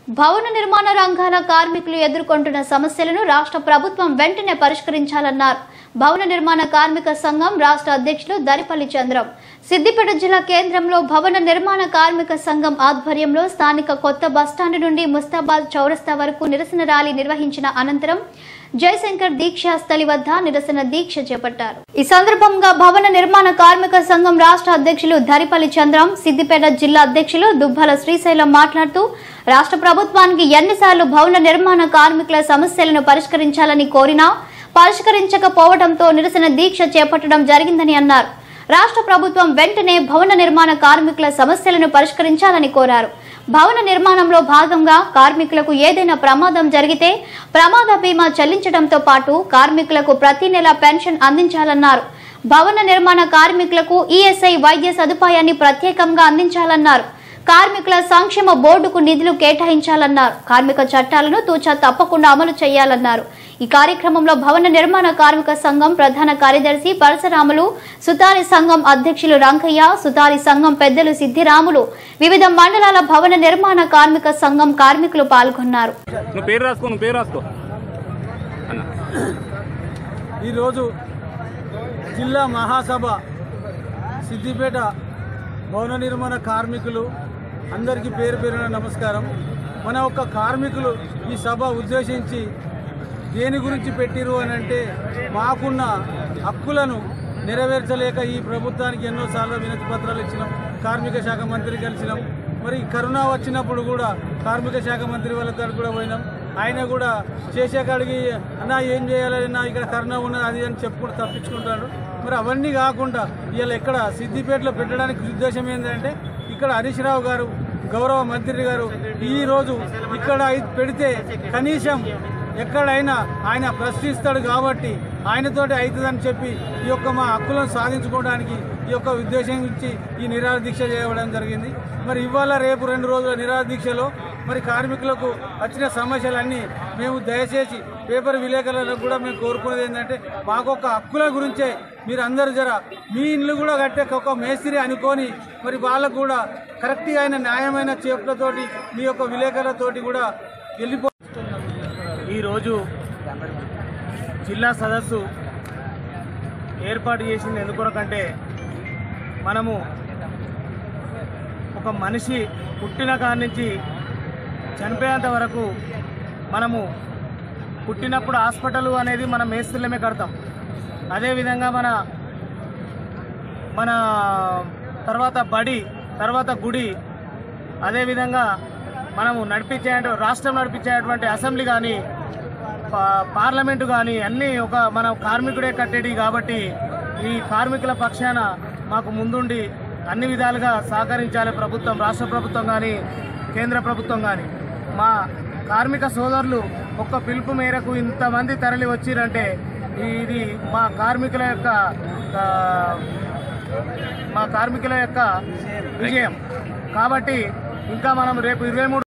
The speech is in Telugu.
భవన నిర్మాణ రంగాల కార్మికులు ఎదుర్కొంటున్న సమస్యలను రాష్ట్ర ప్రభుత్వం వెంటనే పరిష్కరించాలన్నారు భవన నిర్మాణ కార్మిక సంఘం రాష్ట్ర అధ్యక్షులు దరిపల్లి చంద్రం సిద్దిపేట జిల్లా కేంద్రంలో భవన నిర్మాణ కార్మిక సంఘం ఆధ్వర్యంలో స్థానిక కొత్త బస్టాండ్ నుండి ముస్తాబాద్ చౌరస్తా వరకు నిరసన ర్యాలీ నిర్వహించిన అనంతరం జయశంకర్ దీక్షా స్థలి వద్ద నిరసన దీక్ష చేపట్టారు ఈ సందర్భంగా భవన నిర్మాణ కార్మిక సంఘం రాష్ట్ర అధ్యక్షులు ధరిపల్లి చంద్రం సిద్దిపేట జిల్లా అధ్యక్షులు దుబ్బల శ్రీశైలం మాట్లాడుతూ రాష్ట్ర ప్రభుత్వానికి ఎన్నిసార్లు భవన నిర్మాణ కార్మికుల సమస్యలను పరిష్కరించాలని కోరినా పరిష్కరించకపోవడంతో నిరసన దీక్ష చేపట్టడం జరిగిందని అన్నారు రాష్ట్ర ప్రభుత్వం వెంటనే భవన నిర్మాణ కార్మికుల సమస్యలను పరిష్కరించాలని కోరారు భవన నిర్మాణంలో భాగంగా కార్మికులకు ఏదైనా ప్రమాదం జరిగితే ప్రమాద బీమా చెల్లించడంతో పాటు కార్మికులకు ప్రతి నెల పెన్షన్ అందించాలన్నారు భవన నిర్మాణ కార్మికులకు ఈఎస్ఐ వైద్య సదుపాయాన్ని ప్రత్యేకంగా అందించాలన్నారు కార్మికుల సంక్షేమ బోర్డుకు నిధులు కేటాయించాలన్నారు కార్మిక చట్టాలను తూచా తప్పకుండా అమలు చేయాలన్నారు ఈ కార్యక్రమంలో భవన నిర్మాణ కార్మిక సంఘం ప్రధాన కార్యదర్శి పరశురాములు సుతారి సంఘం అధ్యక్షులు రంగయ్య సుతారి సంఘం పెద్దలు సిద్ధిరాములు వివిధ మండలాల భవన నిర్మాణ కార్మిక సంఘం కార్మికులు పాల్గొన్నారు నువ్వు పేరు రాసుకో నువ్వు పేరు రాసుకో అన్న ఈరోజు జిల్లా మహాసభ సిద్దిపేట భవన నిర్మాణ కార్మికులు అందరికీ పేరు పేరున నమస్కారం మన ఒక్క కార్మికులు ఈ సభ ఉద్దేశించి దేని గురించి పెట్టిరు అని అంటే మాకున్న హక్కులను నెరవేర్చలేక ఈ ప్రభుత్వానికి ఎన్నోసార్లు వినతి పత్రాలు ఇచ్చినాం కార్మిక శాఖ మంత్రి కలిసినాం మరి కరోనా వచ్చినప్పుడు కూడా కార్మిక శాఖ మంత్రి వాళ్ళ దగ్గర కూడా పోయినాం ఆయన కూడా చేసే కాడికి అన్నా ఏం చేయాలి నా ఇక్కడ కరోనా ఉన్నది అది అని చెప్పుకుంటూ తప్పించుకుంటాడు మరి అవన్నీ కాకుండా ఇవాళ ఎక్కడ సిద్దిపేటలో పెట్టడానికి ఉద్దేశం ఏంటంటే ఇక్కడ హరీష్ రావు గారు గౌరవ మంత్రి గారు ఈ రోజు ఇక్కడ ఇది పెడితే కనీసం ఎక్కడైనా ఆయన ప్రశ్నిస్తాడు కాబట్టి ఆయనతోటి అవుతుందని చెప్పి ఈ యొక్క మా హక్కులను సాధించుకోవడానికి ఈ యొక్క ఉద్దేశం ఇచ్చి ఈ నిరాహార దీక్ష చేయడం జరిగింది మరి ఇవాళ రేపు రెండు రోజుల నిరాహార దీక్షలో మరి కార్మికులకు వచ్చిన సమస్యలన్నీ మేము దయచేసి పేపర్ విలేకరులకు కూడా మేము కోరుకునేది ఏంటంటే మాకొక హక్కుల గురించే మీరు అందరు జర మీ ఇల్లు కూడా కట్టే ఒక మేస్త్రి అనుకొని మరి వాళ్ళకు కూడా కరెక్ట్గా అయిన న్యాయమైన చేపులతోటి మీ యొక్క విలేకరులతోటి కూడా వెళ్ళిపో ఈరోజు జిల్లా సదస్సు ఏర్పాటు చేసింది ఎందుకొరకంటే మనము ఒక మనిషి పుట్టిన కాడి నుంచి చనిపోయేంత వరకు మనము పుట్టినప్పుడు హాస్పిటల్ అనేది మన మేస్త్రులమే కడతాం అదేవిధంగా మన మన తర్వాత బడి తర్వాత గుడి అదేవిధంగా మనము నడిపించే రాష్ట్రం నడిపించేటువంటి అసెంబ్లీ కానీ పా- పార్లమెంటు కానీ అన్నీ ఒక మన కార్మికుడే కట్టేటి కాబట్టి ఈ కార్మికుల పక్షాన మాకు ముందుండి అన్ని విధాలుగా సహకరించాలి ప్రభుత్వం రాష్ట్ర ప్రభుత్వం కానీ కేంద్ర ప్రభుత్వం కానీ మా కార్మిక సోదరులు ఒక్క పిలుపు మేరకు ఇంతమంది తరలి వచ్చిరంటే ఇది మా కార్మికుల యొక్క ఆ, మా కార్మికుల యొక్క విజయం కాబట్టి ఇంకా మనం రేపు ఇరవై